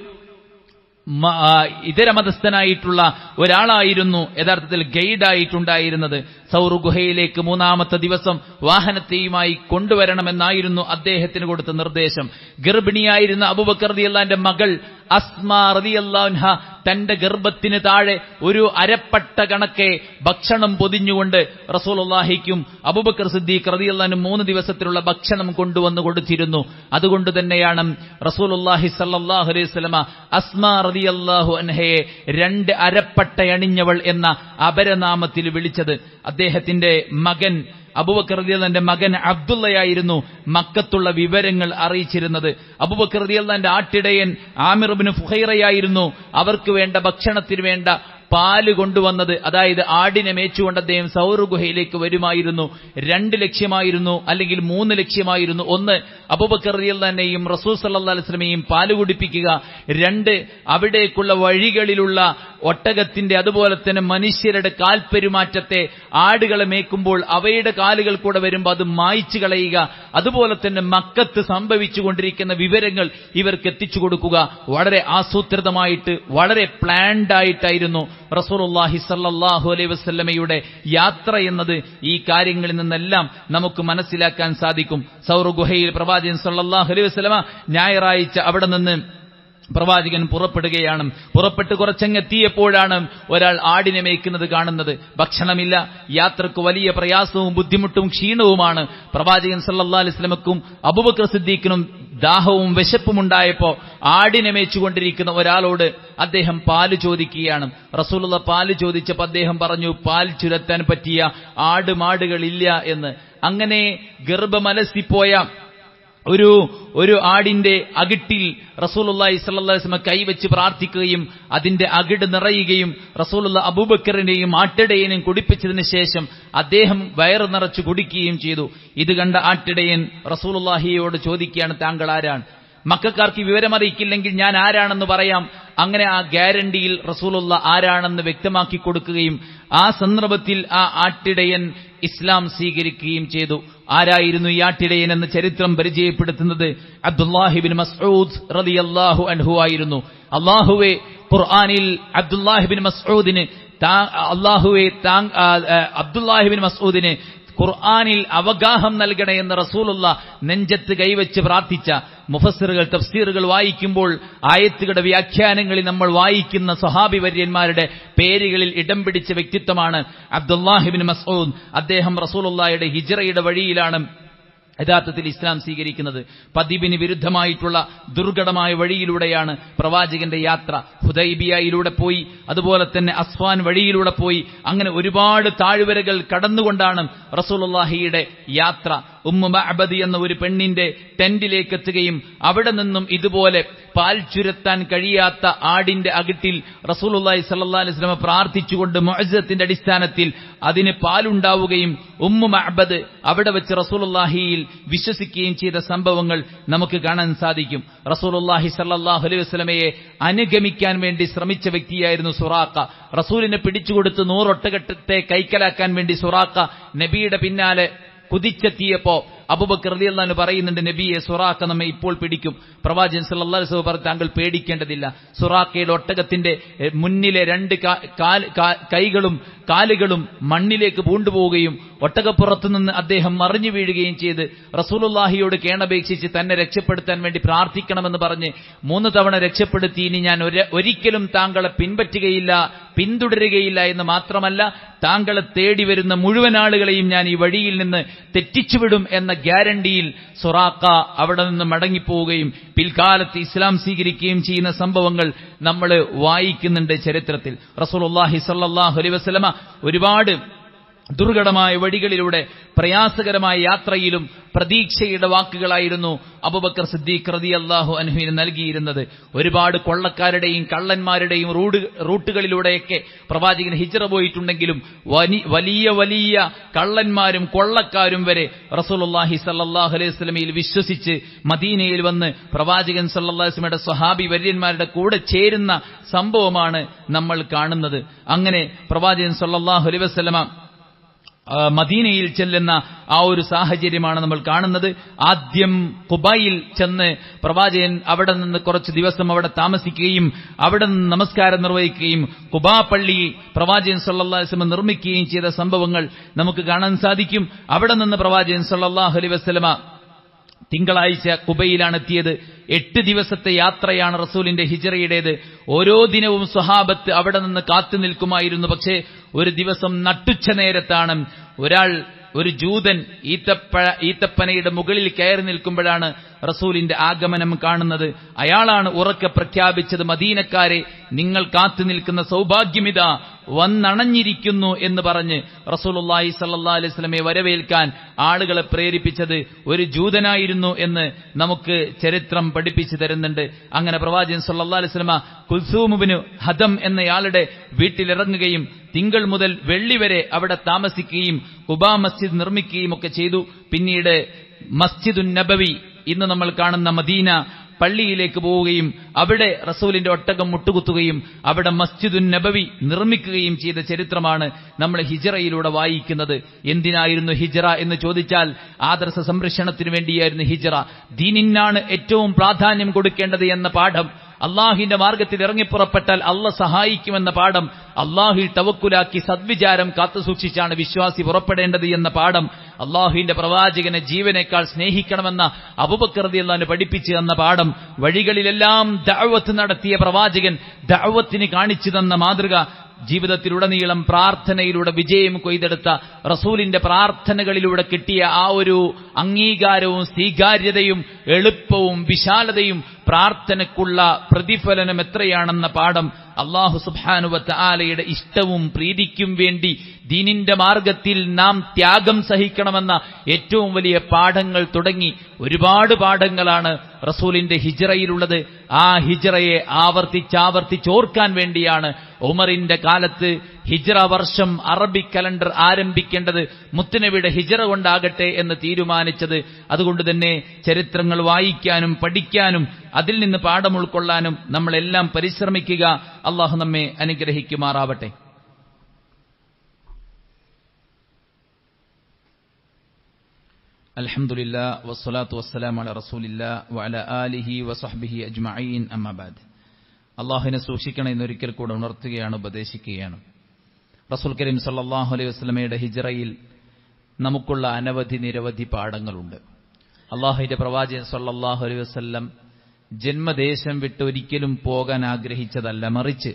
മ- ആ, ഇതര മതസ്ഥനായിട്ടുള്ള ഒരാളായിരുന്നു യഥാർത്ഥത്തിൽ ഗൈഡായിട്ടുണ്ടായിരുന്നത് സൗർ ഗുഹയിലേക്ക് മൂന്നാമത്തെ ദിവസം വാഹനത്തെയുമായി കൊണ്ടുവരണമെന്നായിരുന്നു അദ്ദേഹത്തിന് കൊടുത്ത നിർദ്ദേശം ഗർഭിണിയായിരുന്ന അബുബക്കർ റളിയല്ലാഹുവിന്റെ മകൾ അസ്മ റളിയല്ലാഹുൻഹ തന്റെ ഗർഭത്തിന് താഴെ ഒരു അരപ്പട്ട കണക്കെ ഭക്ഷണം പൊതിഞ്ഞുകൊണ്ട് റസൂലുള്ളാഹിക്കും അബൂബക്കർ സിദ്ദീഖ് റളിയല്ലാഹു മൂന്ന് ദിവസത്തിലുള്ള ഭക്ഷണം കൊണ്ടുവന്ന് കൊടുത്തിരുന്നു അതുകൊണ്ട് തന്നെയാണ് റസൂലുള്ളാഹി സല്ലല്ലാഹു അലൈഹി വസല്ലമ അസ്മ റളിയല്ലാഹു അൻഹയെ രണ്ട് അരപ്പട്ടയണിഞ്ഞവൾ എന്ന അപരനാമത്തിൽ വിളിച്ചത് അദ്ദേഹത്തിന്റെ മകൻ അബുബക്കർ റളിയല്ലാഹുവിന്റെ മകൻ അബ്ദുള്ളയായിരുന്നു മക്കത്തുള്ള വിവരങ്ങൾ അറിയിച്ചിരുന്നത് അബുബക്കർ റളിയല്ലാഹുവിന്റെ ആട്ടിടയൻ ആമിർ ഇബ്നു ഫുഹൈറയായിരുന്നു അവർക്ക് വേണ്ട ഭക്ഷണത്തിന് വേണ്ട പാല് കൊണ്ടുവന്നത് അതായത് ആടിനെ മേച്ചുകൊണ്ട് അദ്ദേഹം സൗർ ഗുഹയിലേക്ക് വരുമായിരുന്നു രണ്ട് ലക്ഷ്യമായിരുന്നു അല്ലെങ്കിൽ മൂന്ന് ലക്ഷ്യമായിരുന്നു ഒന്ന് അബൂബക്കർ റളിയല്ലാഹുവിനെയും റസൂൽ സല്ലല്ലാഹു അലൈഹി വസല്ലമയെയും പാല് കുടിപ്പിക്കുക രണ്ട് അവിടേക്കുള്ള വഴികളിലുള്ള ഒട്ടകത്തിന്റെ അതുപോലെ തന്നെ മനുഷ്യരുടെ കാൽപ്പെരുമാറ്റത്തെ ആടുകളെ മേക്കുമ്പോൾ അവയുടെ കാലുകൾ കൂടെ വരുമ്പോൾ അത് മായ്ച്ചു കളയുക അതുപോലെ തന്നെ മക്കത്ത് സംഭവിച്ചുകൊണ്ടിരിക്കുന്ന വിവരങ്ങൾ ഇവർക്ക് എത്തിച്ചു കൊടുക്കുക വളരെ ആസൂത്രിതമായിട്ട് വളരെ പ്ലാൻഡ് ആയിട്ടായിരുന്നു റസൂലുള്ളാഹി സല്ലല്ലാഹു അലൈഹി വസല്ലമയുടെ യാത്ര എന്നത് ഈ കാര്യങ്ങളിൽ നിന്നെല്ലാം നമുക്ക് മനസ്സിലാക്കാൻ സാധിക്കും സൗർ ഗുഹയിൽ പ്രവാചകൻ സല്ലല്ലാഹു അലൈഹി വസല്ലമ ഞായറാഴ്ച അവിടെ നിന്ന് പ്രവാചകൻ പുറപ്പെടുകയാണ് പുറപ്പെട്ട് കുറച്ചങ്ങെത്തിയപ്പോഴാണ് ഒരാൾ ആടിനെ മേയ്ക്കുന്നത് കാണുന്നത് ഭക്ഷണമില്ല യാത്രക്ക് വലിയ പ്രയാസവും ബുദ്ധിമുട്ടും ക്ഷീണവുമാണ് പ്രവാചകൻ സല്ലല്ലാഹു അലൈഹി വസല്ലമക്കും അബൂബക്കർ സിദ്ദീഖിനും ദാഹവും വിശപ്പുമുണ്ടായപ്പോ ആടിനെ മേച്ചുകൊണ്ടിരിക്കുന്ന ഒരാളോട് അദ്ദേഹം പാല് ചോദിക്കുകയാണ് റസൂലുള്ള പാല് ചോദിച്ചപ്പോൾ അദ്ദേഹം പറഞ്ഞു പാൽ ചുരത്താൻ പറ്റിയ ആട് മാടുകളില്ല എന്ന് അങ്ങനെ ഗർഭമലസിപ്പോയ ഒരു ഒരു ആടിന്റെ അകിട്ടിൽ റസൂലുള്ളാഹി സ്വല്ലല്ലാഹു അലൈഹി വസല്ലം കൈവച്ച് പ്രാർത്ഥിക്കുകയും അതിന്റെ അകിട് നിറയുകയും റസൂലുള്ള അബൂബക്കറിനെയും ആട്ടിടയനെയും കുടിപ്പിച്ചതിന് ശേഷം അദ്ദേഹം വയറ് നിറച്ച് കുടിക്കുകയും ചെയ്തു ഇത് കണ്ട ആട്ടിടയൻ റസൂലുള്ളാഹിയോട് ചോദിക്കുകയാണ് താങ്കൾ ആരാണ് മക്കാർക്ക് വിവരമറിയിക്കില്ലെങ്കിൽ ഞാൻ ആരാണെന്ന് പറയാം അങ്ങനെ ആ ഗ്യാരണ്ടിയിൽ റസൂലുള്ള ആരാണെന്ന് വ്യക്തമാക്കി കൊടുക്കുകയും ആ സന്ദർഭത്തിൽ ആ ആട്ടിടയൻ ഇസ്ലാം സ്വീകരിക്കുകയും ചെയ്തു ആരായിരുന്നു ഈ ആട്ടിടയൻ എന്ന ചരിത്രം പരിചയപ്പെടുത്തുന്നത് അബ്ദുല്ലാഹിബിൻ മസ്ഊദ് റളിയല്ലാഹു അൻഹു ആയിരുന്നു അള്ളാഹുവെ ഖുർആനിൽ അബ്ദുല്ലാഹിബിൻ മസ്ഊദിന് അള്ളാഹുവെ അബ്ദുല്ലാഹിബിൻ മസ്ഊദിന് ഖുർആാനിൽ അവഗാഹം നൽകണേ എന്ന് റസൂലുള്ള നെഞ്ചത്ത് കൈവച്ച് പ്രാർത്ഥിച്ച മുഫസ്സിറുകൾ തഫ്സീറുകൾ വായിക്കുമ്പോൾ ആയത്തുകളുടെ വ്യാഖ്യാനങ്ങളിൽ നമ്മൾ വായിക്കുന്ന സഹാബി വര്യന്മാരുടെ പേരുകളിൽ ഇടം പിടിച്ച വ്യക്തിത്വമാണ് അബ്ദുല്ലാഹിബിൻ മസൂദ് അദ്ദേഹം റസൂലുള്ളായുടെ ഹിജറയുടെ വഴിയിലാണ് യഥാർത്ഥത്തിൽ ഇസ്ലാം സ്വീകരിക്കുന്നത് പതിബിന് വിരുദ്ധമായിട്ടുള്ള ദുർഘടമായ വഴിയിലൂടെയാണ് പ്രവാചകന്റെ യാത്ര ഹുദൈബിയയിലൂടെ പോയി അതുപോലെ തന്നെ അസ്വാൻ വഴിയിലൂടെ പോയി അങ്ങനെ ഒരുപാട് താഴ്വരകൾ കടന്നുകൊണ്ടാണ് റസൂലുള്ളാഹിയുടെ യാത്ര ഉമ്മു മഅബദി എന്ന ഒരു പെണ്ണിന്റെ ടെന്റിലേക്ക് എത്തുകയും അവിടെ നിന്നും ഇതുപോലെ പാൽ ചുരത്താൻ കഴിയാത്ത ആടിന്റെ അകിട്ടിൽ റസൂലുള്ളാഹി സ്വല്ലല്ലാഹി അലൈഹി വസല്ലം പ്രാർത്ഥിച്ചുകൊണ്ട് മുഅജ്ജത്തിന്റെ അടിസ്ഥാനത്തിൽ അതിന് പാലുണ്ടാവുകയും ഉമ്മു മഅബദ് അവിടെ വെച്ച് റസൂലുള്ളാഹിയിൽ വിശ്വസിക്കുകയും ചെയ്ത സംഭവങ്ങൾ നമുക്ക് കാണാൻ സാധിക്കും റസൂലുള്ളാഹി സ്വല്ലല്ലാഹു അലൈഹി വസല്ലമയെ അനുഗമിക്കാൻ വേണ്ടി ശ്രമിച്ച വ്യക്തിയായിരുന്നു സുറാക്ക റസൂലിനെ പിടിച്ചുകൊടുത്ത് നൂറൊട്ടകത്തെ കൈക്കലാക്കാൻ വേണ്ടി സുറാക്ക നബിയുടെ പിന്നാലെ കുതിച്ചെത്തിയപ്പോ അബുബക്കർ റളിയല്ലാഹു പറയുന്നുണ്ട് നബിയെ സുറാക്ക നമ്മെ ഇപ്പോൾ പിടിക്കും പ്രവാചകൻ സല്ലല്ലാഹു അലൈഹി വസല്ലം പറഞ്ഞു താങ്കൾ പേടിക്കേണ്ടതില്ല സുറാക്കയുടെ ഒട്ടകത്തിന്റെ എഹ്, മുന്നിലെ രണ്ട് കാ- കാൽ- കാ- കൈകളും കാലുകളും മണ്ണിലേക്ക് പൂണ്ടുപോവുകയും ഒട്ടകപ്പുറത്തു നിന്ന് അദ്ദേഹം മറിഞ്ഞു വീഴുകയും ചെയ്ത് റസൂലുള്ളാഹിയോട് കേണപേക്ഷിച്ച് തന്നെ രക്ഷപ്പെടുത്താൻ വേണ്ടി പ്രാർത്ഥിക്കണമെന്ന് പറഞ്ഞ് മൂന്ന് തവണ രക്ഷപ്പെടുത്തി ഇനി ഞാൻ ഒരു- ഒരിക്കലും താങ്കളെ പിൻപറ്റുകയില്ല പിന്തുടരുകയില്ല എന്ന് മാത്രമല്ല താങ്കളെ തേടി വരുന്ന മുഴുവൻ ആളുകളെയും ഞാൻ ഈ വഴിയിൽ നിന്ന് തെറ്റിച്ചുവിടും എന്ന ഗ്യാരണ്ടിയിൽ സൊറാക്ക അവിടെ നിന്ന് മടങ്ങിപ്പോവുകയും പിൽക്കാലത്ത് ഇസ്ലാം സ്വീകരിക്കുകയും ചെയ്യുന്ന സംഭവങ്ങൾ നമ്മൾ വായിക്കുന്നുണ്ട് ചരിത്രത്തിൽ റസൂലുള്ളാഹി സ്വല്ലല്ലാഹു അലൈഹി വസല്ലമ ഒരുപാട് ദുർഘടമായ വഴികളിലൂടെ പ്രയാസകരമായ യാത്രയിലും പ്രതീക്ഷയുടെ വാക്കുകളായിരുന്നു അബുബക്കർ സിദ്ദീഖ് റതി അള്ളാഹു അൻഹുവിന് നൽകിയിരുന്നത് ഒരുപാട് കൊള്ളക്കാരുടെയും കള്ളന്മാരുടെയും റൂഡ് റൂട്ടുകളിലൂടെയൊക്കെ പ്രവാചകൻ ഹിജറ പോയിട്ടുണ്ടെങ്കിലും വനി- വലിയ വലിയ കള്ളന്മാരും കൊള്ളക്കാരും വരെ റസൂലുള്ളാഹി സല്ലല്ലാഹു അലൈഹി വസല്ലമയിൽ വിശ്വസിച്ച് മദീനയിൽ വന്ന് പ്രവാചകൻ സല്ലല്ലാഹു അലൈഹി വസല്ലമയുടെ സ്വഹാബി വര്യന്മാരുടെ കൂടെ ചേരുന്ന സംഭവമാണ് നമ്മൾ കാണുന്നത് അങ്ങനെ പ്രവാചകൻ സല്ലല്ലാഹു അലൈഹി വസല്ലമ ആ, മദീനയിൽ ചെല്ലുന്ന ആ ഒരു സാഹചര്യമാണ് നമ്മൾ കാണുന്നത് ആദ്യം കുബായിൽ ചെന്ന് പ്രവാചകൻ അവിടെ നിന്ന് കുറച്ച് ദിവസം അവിടെ താമസിക്കുകയും അവിടെ നിന്ന് നമസ്കാരം നിർവഹിക്കുകയും കുബാ പള്ളി പ്രവാചകൻ സല്ലല്ലാഹു അലൈഹി വസല്ലം നിർമ്മിക്കുകയും ചെയ്ത സംഭവങ്ങൾ നമുക്ക് കാണാൻ സാധിക്കും അവിടെ നിന്ന് പ്രവാചകൻ സല്ലല്ലാഹു അലൈഹി വസല്ലമ തിങ്കളാഴ്ച കുബയിലാണ് എത്തിയത് എട്ട് ദിവസത്തെ യാത്രയാണ് റസൂലിന്റെ ഹിജറയുടേത് ഓരോ ദിനവും സ്വഹാബത്ത് അവിടെ നിന്ന് കാത്തു നിൽക്കുമായിരുന്നു പക്ഷേ ഒരു ദിവസം നട്ടുച്ച നേരത്താണ് ഒരാൾ ഒരു ജൂതൻ ഈത്തപ്പഴ ഈത്തപ്പനയുടെ മുകളിൽ കയറി നിൽക്കുമ്പോഴാണ് റസൂലിന്റെ ആഗമനം കാണുന്നത് അയാളാണ് ഉറക്കെ പ്രഖ്യാപിച്ചത് മദീനക്കാരെ നിങ്ങൾ കാത്തു നിൽക്കുന്ന സൗഭാഗ്യമിത വന്നണഞ്ഞിരിക്കുന്നു എന്ന് പറഞ്ഞ് റസൂലുള്ളാഹി സല്ലല്ലാഹു അലൈഹി വസല്ലമയെ വരവേൽക്കാൻ ആളുകളെ പ്രേരിപ്പിച്ചത് ഒരു ജൂതനായിരുന്നു എന്ന് നമുക്ക് ചരിത്രം പഠിപ്പിച്ചു തരുന്നുണ്ട് അങ്ങനെ പ്രവാചകൻ സല്ലല്ലാഹു അലൈഹി വസല്ലമ കുൽസൂമുബിന് ഹദം എന്നയാളുടെ വീട്ടിലിറങ്ങുകയും തിങ്കൾ മുതൽ വെള്ളി വരെ അവിടെ താമസിക്കുകയും കുബാ മസ്ജിദ് നിർമ്മിക്കുകയും ഒക്കെ ചെയ്തു പിന്നീട് മസ്ജിദുൻ നബവി ഇന്ന് നമ്മൾ കാണുന്ന മദീന പള്ളിയിലേക്ക് പോവുകയും അവിടെ റസൂലിന്റെ ഒട്ടകം മുട്ടുകുത്തുകയും അവിടെ മസ്ജിദുൻ നബവി നിർമ്മിക്കുകയും ചെയ്ത ചരിത്രമാണ് നമ്മൾ ഹിജറയിലൂടെ വായിക്കുന്നത് എന്തിനായിരുന്നു ഹിജറ എന്ന് ചോദിച്ചാൽ ആദർശ സംരക്ഷണത്തിന് വേണ്ടിയായിരുന്നു ഹിജറ ദീനിനാണ് ഏറ്റവും പ്രാധാന്യം കൊടുക്കേണ്ടത് എന്ന പാഠം അള്ളാഹുവിന്റെ മാർഗത്തിൽ ഇറങ്ങിപ്പുറപ്പെട്ടാൽ അള്ള സഹായിക്കുമെന്ന പാഠം അള്ളാഹുൽ തവക്കുലാക്കി സദ്വിചാരം കാത്തുസൂക്ഷിച്ചാണ് വിശ്വാസി പുറപ്പെടേണ്ടത് എന്ന പാഠം അള്ളാഹുവിന്റെ പ്രവാചകനെ ജീവനേക്കാൾ സ്നേഹിക്കണമെന്ന അബുബക്കർതി അള്ളാഹിന് പഠിപ്പിച്ചു തന്ന പാഠം വഴികളിലെല്ലാം ദഅവത്ത് നടത്തിയ പ്രവാചകൻ ദഅവത്തിന് കാണിച്ചു തന്ന മാതൃക ജീവിതത്തിലുടനീളം പ്രാർത്ഥനയിലൂടെ വിജയം കൊയ്തെടുത്ത റസൂലിന്റെ പ്രാർത്ഥനകളിലൂടെ കിട്ടിയ ആ ഒരു അംഗീകാരവും സ്വീകാര്യതയും എളുപ്പവും വിശാലതയും പ്രാർത്ഥനയ്ക്കുള്ള പ്രതിഫലനം എത്രയാണെന്ന പാഠം അള്ളാഹു സുബാനുവത്ത് ആലയുടെ ഇഷ്ടവും പ്രീതിക്കും വേണ്ടി ദീനിന്റെ മാർഗത്തിൽ നാം ത്യാഗം സഹിക്കണമെന്ന ഏറ്റവും വലിയ പാഠങ്ങൾ തുടങ്ങി ഒരുപാട് പാഠങ്ങളാണ് റസൂലിന്റെ ഹിജറയിലുള്ളത് ആ ഹിജറയെ ആവർത്തിച്ചാവർത്തിച്ചോർക്കാൻ വേണ്ടിയാണ് ഉമറിന്റെ കാലത്ത് ഹിജറ വർഷം അറബി കലണ്ടർ ആരംഭിക്കേണ്ടത് മുത്തുനബിയുടെ ഹിജറ കൊണ്ടാകട്ടെ എന്ന് തീരുമാനിച്ചത് അതുകൊണ്ട് തന്നെ ചരിത്രങ്ങൾ വായിക്കാനും പഠിക്കാനും അതിൽ നിന്ന് പാഠം ഉൾക്കൊള്ളാനും നമ്മളെല്ലാം പരിശ്രമിക്കുക അള്ളാഹു നമ്മെ അനുഗ്രഹിക്കുമാറാവട്ടെ അൽഹംദുലില്ലാ വസ്സലാത്തു വസ്സലാം അല റസൂലില്ലാ വഅല ആലിഹി വസഹ്ബിഹി അജ്മഈൻ അമ്മബാദ് അള്ളാഹുവിനെ സൂക്ഷിക്കണം എന്നൊരിക്കൽ കൂടെ ഉണർത്തുകയാണ് ഉപദേശിക്കുകയാണ് റസൂൽ കരീം സല്ലല്ലാഹു അലൈഹി വസല്ലമയുടെ ഹിജറയിൽ നമുക്കുള്ള അനവധി നിരവധി പാഠങ്ങളുണ്ട് അള്ളാഹുവിന്റെ പ്രവാചകൻ സല്ലല്ലാഹു അലൈഹി വസല്ലം ജന്മദേശം വിട്ട് ഒരിക്കലും പോകാൻ ആഗ്രഹിച്ചതല്ല മറിച്ച്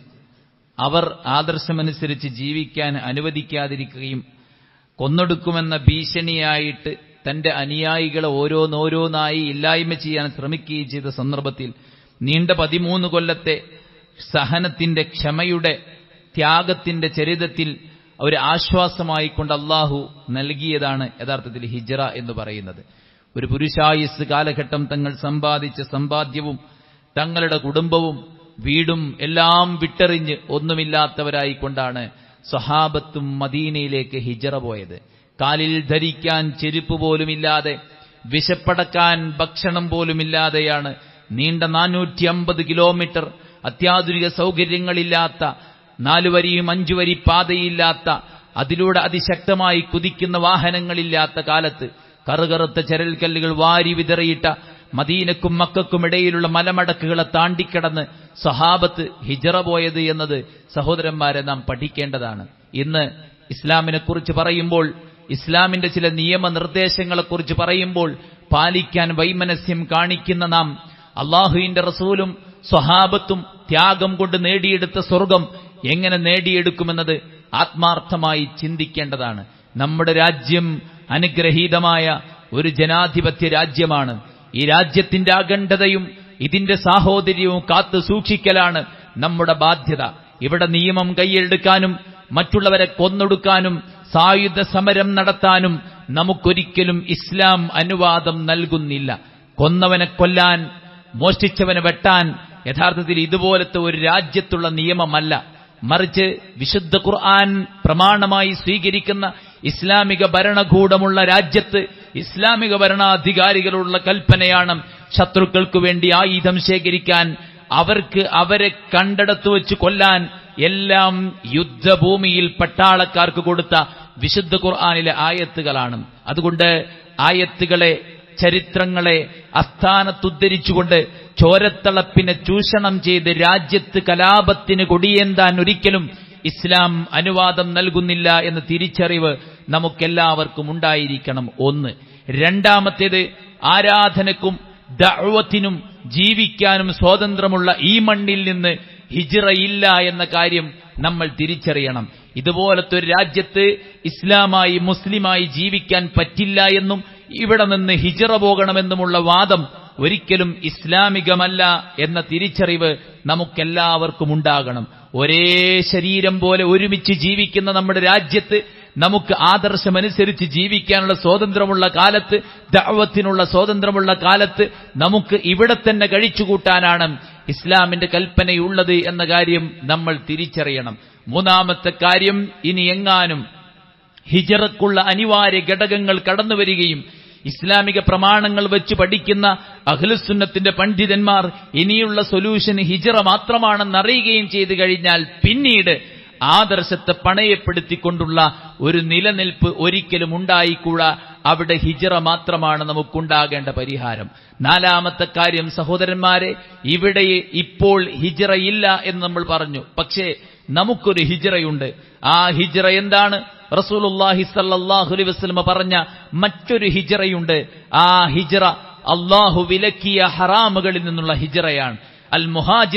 അവർ ആദർശമനുസരിച്ച് ജീവിക്കാൻ അനുവദിക്കാതിരിക്കുകയും കൊന്നൊടുക്കുമെന്ന ഭീഷണിയായിട്ട് തന്റെ അനുയായികളെ ഓരോന്നോരോന്നായി ഇല്ലായ്മ ചെയ്യാൻ ശ്രമിക്കുകയും ചെയ്ത സന്ദർഭത്തിൽ നീണ്ട പതിമൂന്ന് കൊല്ലത്തെ സഹനത്തിന്റെ ക്ഷമയുടെ ത്യാഗത്തിന്റെ ചരിതത്തിൽ ഒരു ആശ്വാസമായിക്കൊണ്ട് അള്ളാഹു നൽകിയതാണ് യഥാർത്ഥത്തിൽ ഹിജറ എന്ന് പറയുന്നത് ഒരു പുരുഷായുസ് കാലഘട്ടം തങ്ങൾ സമ്പാദിച്ച സമ്പാദ്യവും തങ്ങളുടെ കുടുംബവും വീടും എല്ലാം വിട്ടെറിഞ്ഞ് ഒന്നുമില്ലാത്തവരായിക്കൊണ്ടാണ് സ്വഹാബത്തും മദീനയിലേക്ക് ഹിജറ പോയത് കാലിൽ ധരിക്കാൻ ചെരുപ്പ് പോലുമില്ലാതെ വിശപ്പടക്കാൻ ഭക്ഷണം പോലുമില്ലാതെയാണ് നീണ്ട നാനൂറ്റി അമ്പത് കിലോമീറ്റർ അത്യാധുനിക സൗകര്യങ്ങളില്ലാത്ത നാലുവരിയും അഞ്ചുവരി പാതയില്ലാത്ത അതിലൂടെ അതിശക്തമായി കുതിക്കുന്ന വാഹനങ്ങളില്ലാത്ത കാലത്ത് കറുകറുത്ത ചരൽക്കല്ലുകൾ വാരി വിതറിയിട്ട മദീനക്കും മക്കൾക്കും ഇടയിലുള്ള മലമടക്കുകളെ താണ്ടിക്കടന്ന് സഹാബത്ത് ഹിജറ പോയത് എന്നത് സഹോദരന്മാരെ നാം പഠിക്കേണ്ടതാണ് ഇന്ന് ഇസ്ലാമിനെ കുറിച്ച് പറയുമ്പോൾ ഇസ്ലാമിന്റെ ചില നിയമനിർദ്ദേശങ്ങളെക്കുറിച്ച് പറയുമ്പോൾ പാലിക്കാൻ വൈമനസ്യം കാണിക്കുന്ന നാം അള്ളാഹുവിന്റെ റസൂലും സ്വഹാബത്തും ത്യാഗം കൊണ്ട് നേടിയെടുത്ത സ്വർഗം എങ്ങനെ നേടിയെടുക്കുമെന്നത് ആത്മാർത്ഥമായി ചിന്തിക്കേണ്ടതാണ് നമ്മുടെ രാജ്യം അനുഗ്രഹീതമായ ഒരു ജനാധിപത്യ രാജ്യമാണ് ഈ രാജ്യത്തിന്റെ അഖണ്ഡതയും ഇതിന്റെ സാഹോദര്യവും കാത്തു സൂക്ഷിക്കലാണ് നമ്മുടെ ബാധ്യത ഇവിടെ നിയമം കൈയെടുക്കാനും മറ്റുള്ളവരെ കൊന്നൊടുക്കാനും സായുധ സമരം നടത്താനും നമുക്കൊരിക്കലും ഇസ്ലാം അനുവാദം നൽകുന്നില്ല കൊന്നവനെ കൊല്ലാൻ മോഷ്ടിച്ചവനെ വെട്ടാൻ യഥാർത്ഥത്തിൽ ഇതുപോലത്തെ ഒരു രാജ്യത്തുള്ള നിയമമല്ല മറിച്ച് വിശുദ്ധ ഖുർആൻ പ്രമാണമായി സ്വീകരിക്കുന്ന ഇസ്ലാമിക ഭരണകൂടമുള്ള രാജ്യത്ത് ഇസ്ലാമിക ഭരണാധികാരികളുള്ള കൽപ്പനയാണ് ശത്രുക്കൾക്ക് വേണ്ടി ആയുധം ശേഖരിക്കാൻ അവർക്ക് അവരെ കണ്ടെടുത്തു വെച്ച് കൊല്ലാൻ എല്ലാം യുദ്ധഭൂമിയിൽ പട്ടാളക്കാർക്ക് കൊടുത്ത വിശുദ്ധ ഖുർആാനിലെ ആയത്തുകളാണ് അതുകൊണ്ട് ആയത്തുകളെ ചരിത്രങ്ങളെ അസ്ഥാനത്തുദ്ധരിച്ചുകൊണ്ട് ചോരത്തളപ്പിനെ ചൂഷണം ചെയ്ത് രാജ്യത്ത് കലാപത്തിന് കൊടിയേന്താൻ ഒരിക്കലും ഇസ്ലാം അനുവാദം നൽകുന്നില്ല എന്ന തിരിച്ചറിവ് നമുക്കെല്ലാവർക്കും ഉണ്ടായിരിക്കണം ഒന്ന് രണ്ടാമത്തേത് ആരാധനക്കും ദഅവത്തിനും ജീവിക്കാനും സ്വാതന്ത്ര്യമുള്ള ഈ മണ്ണിൽ നിന്ന് ഹിജിറയില്ല എന്ന കാര്യം നമ്മൾ തിരിച്ചറിയണം ഇതുപോലത്തെ ഒരു രാജ്യത്ത് ഇസ്ലാമായി മുസ്ലിമായി ജീവിക്കാൻ പറ്റില്ല എന്നും ഇവിടെ നിന്ന് ഹിജറ പോകണമെന്നുമുള്ള വാദം ഒരിക്കലും ഇസ്ലാമികമല്ല എന്ന തിരിച്ചറിവ് നമുക്കെല്ലാവർക്കും ഉണ്ടാകണം ഒരേ ശരീരം പോലെ ഒരുമിച്ച് ജീവിക്കുന്ന നമ്മുടെ രാജ്യത്ത് നമുക്ക് ആദർശമനുസരിച്ച് ജീവിക്കാനുള്ള സ്വാതന്ത്ര്യമുള്ള കാലത്ത് ദഅവത്തിനുള്ള സ്വാതന്ത്ര്യമുള്ള കാലത്ത് നമുക്ക് ഇവിടെ തന്നെ കഴിച്ചുകൂട്ടാനാണ് ഇസ്ലാമിന്റെ കൽപ്പനയുള്ളത് എന്ന കാര്യം നമ്മൾ തിരിച്ചറിയണം മൂന്നാമത്തെ കാര്യം ഇനി എങ്ങാനും ഹിജറക്കുള്ള അനിവാര്യ ഘടകങ്ങൾ കടന്നു വരികയും ഇസ്ലാമിക പ്രമാണങ്ങൾ വെച്ച് പഠിക്കുന്ന അഖിലുസുന്നത്തിന്റെ പണ്ഡിതന്മാർ ഇനിയുള്ള സൊല്യൂഷൻ ഹിജറ മാത്രമാണെന്ന് അറിയുകയും ചെയ്തു കഴിഞ്ഞാൽ പിന്നീട് ആദർശത്തെ പണയപ്പെടുത്തിക്കൊണ്ടുള്ള ഒരു നിലനിൽപ്പ് ഒരിക്കലും ഉണ്ടായിക്കൂടാ അവിടെ ഹിജറ മാത്രമാണ് നമുക്കുണ്ടാകേണ്ട പരിഹാരം നാലാമത്തെ കാര്യം സഹോദരന്മാരെ ഇവിടെ ഇപ്പോൾ ഹിജറയില്ല എന്ന് നമ്മൾ പറഞ്ഞു പക്ഷേ നമുക്കൊരു ഹിജറയുണ്ട് ആ ഹിജറ എന്താണ് റസൂലുല്ലാഹി സല്ലല്ലാഹു അലൈഹി വസല്ലമ പറഞ്ഞ മറ്റൊരു ഹിജറയുണ്ട് ആ ഹിജറ അള്ളാഹു വിലക്കിയ ഹറാമുകളിൽ നിന്നുള്ള ഹിജറയാണ് അൽ മുഹാജിർ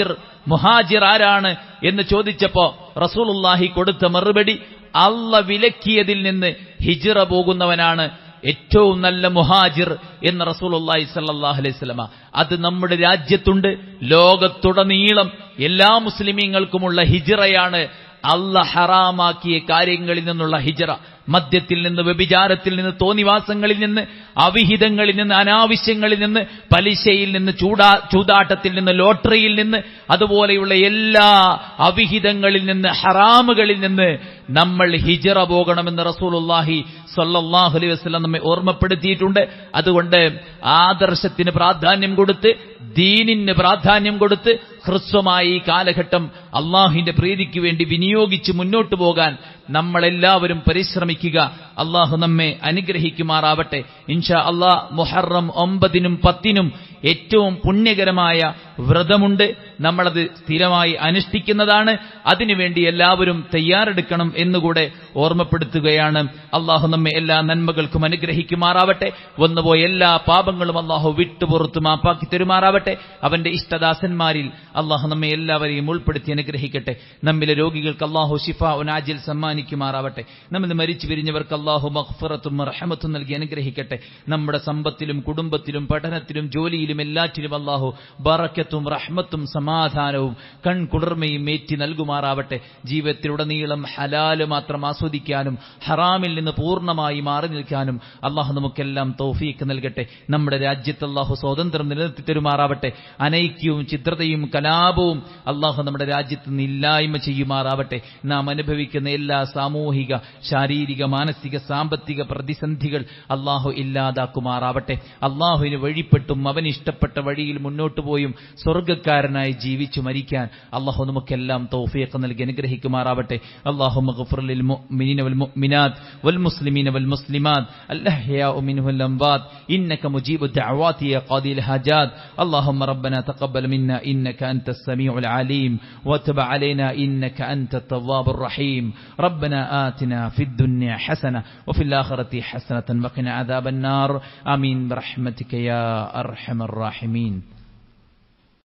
മുഹാജിർ ആരാണ് എന്ന് ചോദിച്ചപ്പോ റസൂലുള്ളാഹി കൊടുത്ത മറുപടി അല്ല വിലക്കിയതിൽ നിന്ന് ഹിജിറ പോകുന്നവനാണ് ഏറ്റവും നല്ല മുഹാജിർ എന്ന് റസൂലുള്ളാഹി സല്ലല്ലാഹു അലൈഹി വസല്ലമ അത് നമ്മുടെ രാജ്യത്തുണ്ട് ലോകത്തുടനീളം എല്ലാ മുസ്ലിമീങ്ങൾക്കുമുള്ള ഹിജിറയാണ് അല്ല ഹറാമാക്കിയ കാര്യങ്ങളിൽ നിന്നുള്ള ഹിജറ മദ്യത്തിൽ നിന്ന് വ്യഭിചാരത്തിൽ നിന്ന് തോന്നിവാസങ്ങളിൽ നിന്ന് അവിഹിതങ്ങളിൽ നിന്ന് അനാവശ്യങ്ങളിൽ നിന്ന് പലിശയിൽ നിന്ന് ചൂടാ ചൂതാട്ടത്തിൽ നിന്ന് ലോട്ടറിയിൽ നിന്ന് അതുപോലെയുള്ള എല്ലാ അവിഹിതങ്ങളിൽ നിന്ന് ഹറാമുകളിൽ നിന്ന് നമ്മൾ ഹിജറ പോകണമെന്ന് റസൂലുള്ളാഹി സ്വല്ലല്ലാഹു അലൈഹി വസല്ലം നമ്മെ ഓർമ്മപ്പെടുത്തിയിട്ടുണ്ട് അതുകൊണ്ട് ആദർശത്തിന് പ്രാധാന്യം കൊടുത്ത് ദീനിന് പ്രാധാന്യം കൊടുത്ത് ഹ്രസ്വമായ ഈ കാലഘട്ടം അള്ളാഹുവിന്റെ പ്രീതിക്ക് വേണ്ടി വിനിയോഗിച്ച് മുന്നോട്ടു പോകാൻ നമ്മളെല്ലാവരും പരിശ്രമിക്കുക അള്ളാഹു നമ്മെ അനുഗ്രഹിക്കുമാറാവട്ടെ ഇൻഷാ അള്ളാഹ് മുഹറം ഒമ്പതിനും പത്തിനും ഏറ്റവും പുണ്യകരമായ വ്രതമുണ്ട് നമ്മളത് സ്ഥിരമായി അനുഷ്ഠിക്കുന്നതാണ് അതിനുവേണ്ടി എല്ലാവരും തയ്യാറെടുക്കണം എന്നുകൂടെ ഓർമ്മപ്പെടുത്തുകയാണ് അള്ളാഹു നമ്മെ എല്ലാ നന്മകൾക്കും അനുഗ്രഹിക്കുമാറാവട്ടെ വന്നുപോയ എല്ലാ പാപങ്ങളും അള്ളാഹു വിട്ടുപുറത്തു മാപ്പാക്കി തരുമാറാവട്ടെ അവന്റെ ഇഷ്ടദാസന്മാരിൽ അള്ളാഹു നമ്മെ എല്ലാവരെയും ഉൾപ്പെടുത്തി അനുഗ്രഹിക്കട്ടെ നമ്മിലെ രോഗികൾക്ക് അള്ളാഹു ഷിഫ ഉനാജിൽ സമ്മാനിക്കുമാറാവട്ടെ നമ്മൾ മരിച്ചു പിരിഞ്ഞവർക്ക് അള്ളാഹു മഹ്ഫറത്തും റഹമത്തും നൽകി അനുഗ്രഹിക്കട്ടെ നമ്മുടെ സമ്പത്തിലും കുടുംബത്തിലും പഠനത്തിലും ജോലിയിലും എല്ലാറ്റിലും അള്ളാഹു ബറക്കത്തും റഹ്മത്തും സമാധാനവും കൺകുളിർമയും ഏറ്റി നൽകുമാറാവട്ടെ ജീവിതത്തിലുടനീളം ഹലാല് മാത്രം ആസ്വദിക്കാനും ഹറാമിൽ നിന്ന് പൂർണ്ണമായി മാറി നിൽക്കാനും അള്ളാഹു നമുക്കെല്ലാം തൗഫീക്ക് നൽകട്ടെ നമ്മുടെ രാജ്യത്ത് അള്ളാഹു സ്വാതന്ത്ര്യം നിലനിർത്തി തരുമാറാവട്ടെ അനൈക്യവും ചിത്രതയും കലാപവും അള്ളാഹു നമ്മുടെ രാജ്യത്ത് നിന്ന് ഇല്ലായ്മ ചെയ്യുമാറാവട്ടെ നാം അനുഭവിക്കുന്ന എല്ലാ സാമൂഹിക ശാരീരിക മാനസിക സാമ്പത്തിക പ്രതിസന്ധികൾ അള്ളാഹു ഇല്ലാതാക്കുമാറാവട്ടെ അള്ളാഹുവിന് വഴിപ്പെട്ടും അവൻ ഇഷ്ടപ്പെട്ട വഴിയിൽ മുന്നോട്ട് പോയും സ്വർഗ്ഗക്കാരനായി ജീവിച്ചു മരിക്കാൻ അള്ളാഹു നമുക്കെല്ലാം തൗഫീഖ് നൽകി അനുഗ്രഹിക്കുമാറാവട്ടെ അള്ളാഹു مغفر للمؤمنين والمؤمنات والمسلمين والمسلمات الأحياء منه الأنبات إنك مجيب الدعوات يا قاضي الحاجات اللهم ربنا تقبل منا إنك أنت السميع العليم وتب علينا إنك أنت التواب الرحيم ربنا آتنا في الدنيا حسنة وفي الآخرة حسنة وقنا عذاب النار آمين برحمتك يا أرحم الراحمين